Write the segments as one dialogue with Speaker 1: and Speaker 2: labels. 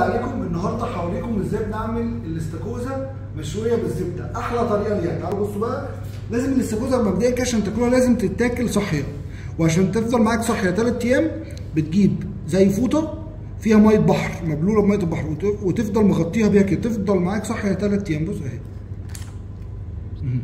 Speaker 1: عليكم النهارده هوريكم ازاي بنعمل الاستاكوزا مشويه بالزبده احلى طريقه ليها تعالوا بصوا بقى لازم الاستاكوزا مبدئيا كده عشان تاكلوها لازم تتاكل صحيه وعشان تفضل معاك صحيه 3 ايام بتجيب زي فوطه فيها ميه بحر مبلوله بميه البحر وت- وتفضل مغطيها بيها كده تفضل معاك صحيه 3 ايام بص اهي مهم.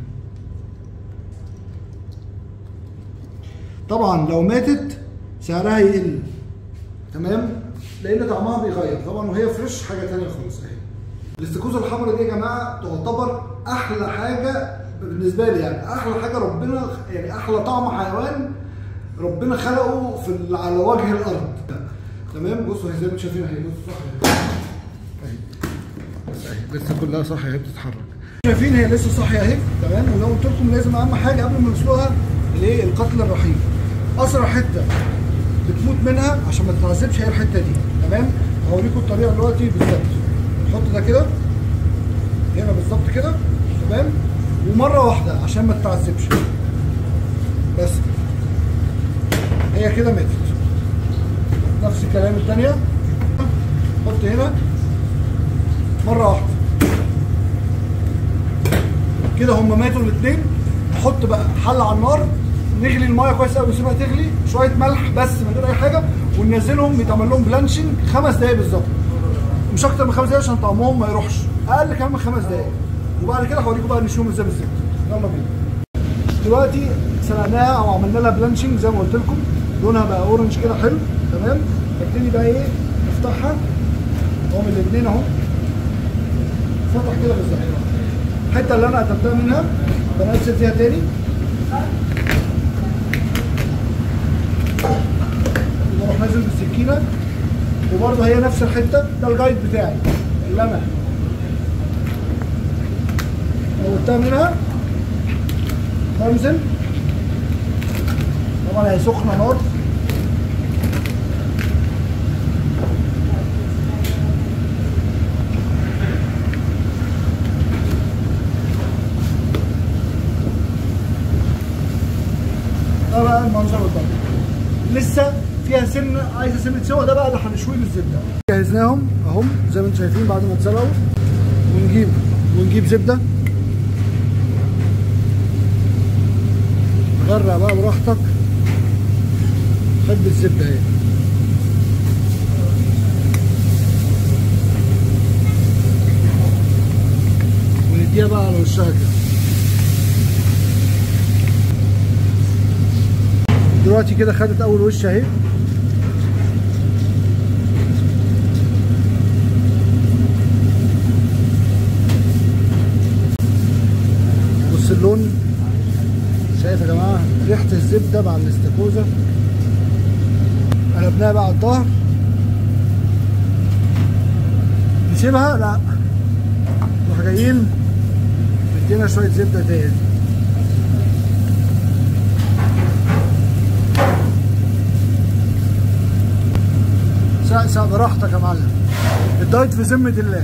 Speaker 1: طبعا لو ماتت سعرها يقل تمام لان طعمها بيغير طبعا وهي فريش حاجه تانية خالص اهي الاستاكوزا الحمراء دي يا جماعه تعتبر احلى حاجه بالنسبه لي يعني احلى حاجه ربنا يعني احلى طعم حيوان ربنا خلقه في ال- على وجه الارض تمام بصوا هي زي ما انتم شايفين اهي بصوا صح اهي بس اهي لسه كلها صح اهي بتتحرك شايفين هي لسه صاحيه اهي تمام ولو قلت لكم لازم اهم حاجه قبل ما نسلقها الايه القتل الرحيم اسرع حته بتموت منها عشان ما تتعذبش هي الحته دي تمام هوريكم الطريقه دلوقتي بالظبط نحط ده كده هنا بالظبط كده تمام ومره واحده عشان ما تتعذبش بس هي كده ماتت نفس الكلام الثانيه حط هنا مره واحده كده هم ماتوا الاثنين نحط بقى حله على النار نغلي المايه كويس قوي ونسيبها تغلي شويه ملح بس من غير اي حاجه وننزلهم يتعمل لهم بلانشنج خمس دقايق بالظبط مش اكتر من خمس دقايق عشان طعمهم ما يروحش اقل كمان من خمس دقايق وبعد كده هوريكم بقى نشوهم ازاي بالظبط يلا بينا دلوقتي سلقناها او عملنا لها بلانشنج زي ما قلت لكم لونها بقى اورنج كده حلو تمام نبتدي بقى ايه نفتحها اهو من الاثنين اهو فتح كده بالظبط الحته اللي انا قتلتها منها بنزل فيها تاني بروح نازل بالسكينه وبرضه هي نفس الحته ده الجايد بتاعي اللي انا موتها منها بنزل طبعا هي سخنه نار ده بقى المنظر قدامك لسه فيها سن عايزه سنه سوا ده بقى اللي هنشويه بالزبده جهزناهم اهم زي ما انتم شايفين بعد ما اتسلقوا ونجيب ونجيب زبده غرق بقى براحتك حب الزبده اهي ونديها بقى على وشها كده دلوقتي كده خدت اول وش اهي بص اللون شايف يا جماعه ريحه الزبده مع الاستاكوزا قلبناها بقى على الظهر نسيبها لا نروح جايين مدينا شويه زبده تاني سقسق براحتك يا معلم الدايت في ذمة الله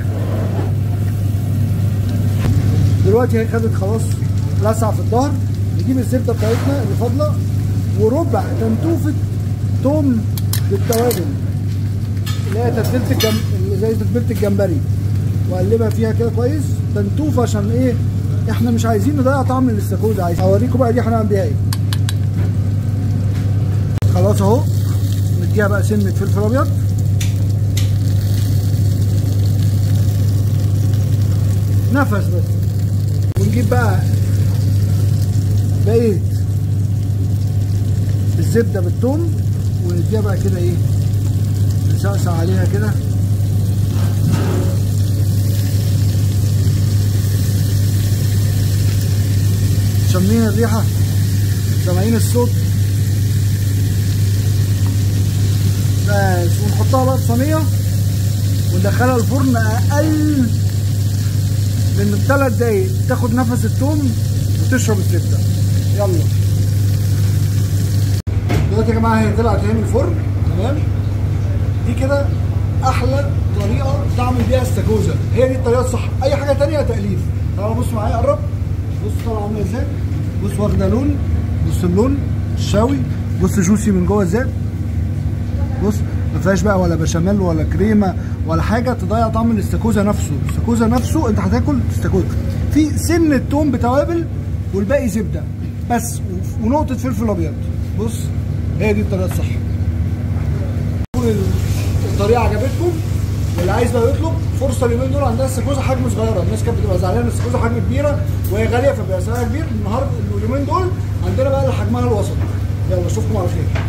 Speaker 1: دلوقتي هي خدت خلاص لسع في الظهر نجيب الزبده بتاعتنا اللي فاضله وربع تنتوفه توم بالتوابل اللي هي تتبيله الجم... اللي زي تتبيله الجمبري واقلبها فيها كده كويس تنتوفه عشان ايه احنا مش عايزين نضيع طعم الاستاكوزا عايز اوريكم بقى دي هنعمل بيها ايه خلاص اهو نديها بقى سنه فلفل ابيض نفس بس ونجيب بقى بقيت الزبده بالثوم ونديها بقى كده ايه نسقسق عليها كده شامين الريحه سامعين الصوت بس ونحطها بقى في صينيه وندخلها الفرن اقل من ثلاث دقايق تاخد نفس التوم وتشرب الزبده يلا دلوقتي يا جماعه هي طلعت اهي من الفرن تمام دي كده احلى طريقه تعمل بيها استاكوزا هي دي الطريقه الصح اي حاجه تانية تاليف تعالوا بص معايا قرب بص طالعه عامله ازاي بص واخده لون بص اللون الشاوي بص جوسي من جوه ازاي بص ما فيهاش بقى ولا بشاميل ولا كريمه ولا حاجه تضيع طعم الاستاكوزا نفسه الاستاكوزا نفسه انت هتاكل استاكوزا في سن توم بتوابل والباقي زبده بس ونقطه فلفل ابيض بص هي دي الطريقه الصح تكون الطريقه عجبتكم واللي عايز بقى يطلب فرصه اليومين دول عندها استاكوزا حجم صغيره الناس كانت بتبقى زعلانه استاكوزا حجم كبيره وهي غاليه فبيبقى سعرها كبير النهارده اليومين دول عندنا بقى اللي حجمها الوسط يلا اشوفكم على خير